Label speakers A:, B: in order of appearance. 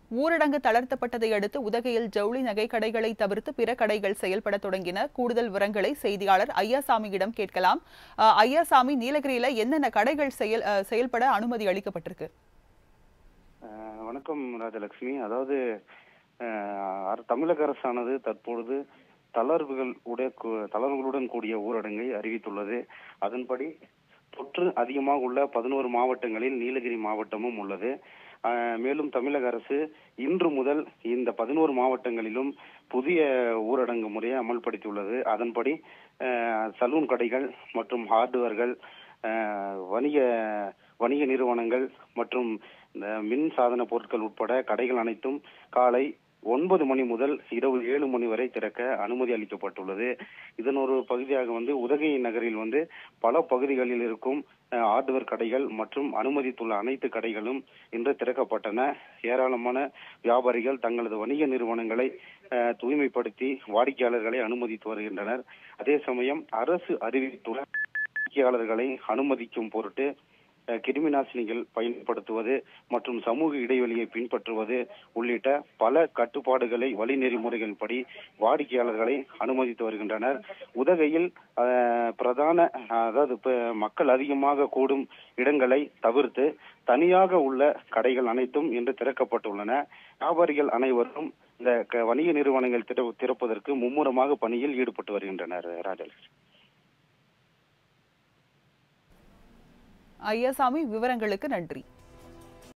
A: ஊரடங்கு தளர்த்தப்பட்டதை அடுத்து உதகையில் ஜவுளி நகை கடைகளை தவிர்த்து பிற கடைகள் செயல்பட தொடங்கின கூடுதல் விவரங்களை செய்தியாளர் ஐயாசாமியிடம் கேட்கலாம் அஹ், ஐயாசாமி நீலகிரியில என்னென்ன கடைகள் செயல் அஹ், செயல்பட அனுமதி அளிக்கப்பட்டிருக்கு
B: அஹ் வணக்கம் ராஜலட்சுமி அதாவது அஹ், அர- தமிழக அரசானது தற்பொழுது தளர்வுகள் உடைய கூ- தளர்வுகளுடன் கூடிய ஊரடங்கை அறிவித்துள்ளது அதன்படி தொற்று அதிகமாக உள்ள பதினோரு மாவட்டங்களில் நீலகிரி மாவட்டமும் உள்ளது அஹ், மேலும் தமிழக அரசு இன்று முதல் இந்த பதினோரு மாவட்டங்களிலும் புதிய ஊரடங்கு முறையை அமல்படுத்தியுள்ளது அதன்படி அஹ், சலூன் கடைகள் மற்றும் ஹார்ட்வேர்கள் அஹ், வணிக வணிக நிறுவனங்கள் மற்றும் இந்த மின் சாதன பொருட்கள் உட்பட கடைகள் அனைத்தும் காலை ஒன்பது மணி முதல் இரவு ஏழு மணி வரை திறக்க அனுமதி அளிக்கப்பட்டுள்ளது இதன் ஒரு பகுதியாக வந்து உதகை நகரில் வந்து பல பகுதிகளில் இருக்கும் அஹ், ஹார்ட்வேர் கடைகள் மற்றும் அனுமதித்துள்ள அனைத்து கடைகளும் இன்று திறக்கப்பட்டன ஏராளமான வியாபாரிகள் தங்களது வணிக நிறுவனங்களை அஹ், தூய்மைப்படுத்தி வாடிக்கையாளர்களை அனுமதித்து வருகின்றனர் அதே சமயம் அரசு அறிவித்துள்ள வாடிக்கையாளர்களை அனுமதிக்கும் பொருட்டு அஹ், கிருமி நாசினிகள் பயன்படுத்துவது மற்றும் சமூக இடைவெளியை பின்பற்றுவது உள்ளிட்ட பல கட்டுப்பாடுகளை வழி நெறிமுறைகள் படி வாடிக்கையாளர்களை அனுமதித்து வருகின்றனர் உதகையில் அஹ், பிரதான அதாவது இப்ப மக்கள் அதிகமாக கூடும் இடங்களை தவிர்த்து தனியாக உள்ள கடைகள் அனைத்தும் இன்று திறக்கப்பட்டுள்ளன வியாபாரிகள் அனைவரும் இந்த க- வணிக நிறுவனங்கள் திற- திறப்பதற்கு மும்முரமாக பணியில் ஈடுபட்டு வருகின்றனர் ராஜலட்சுமி
A: ஐயாசாமி விவரங்களுக்கு நன்றி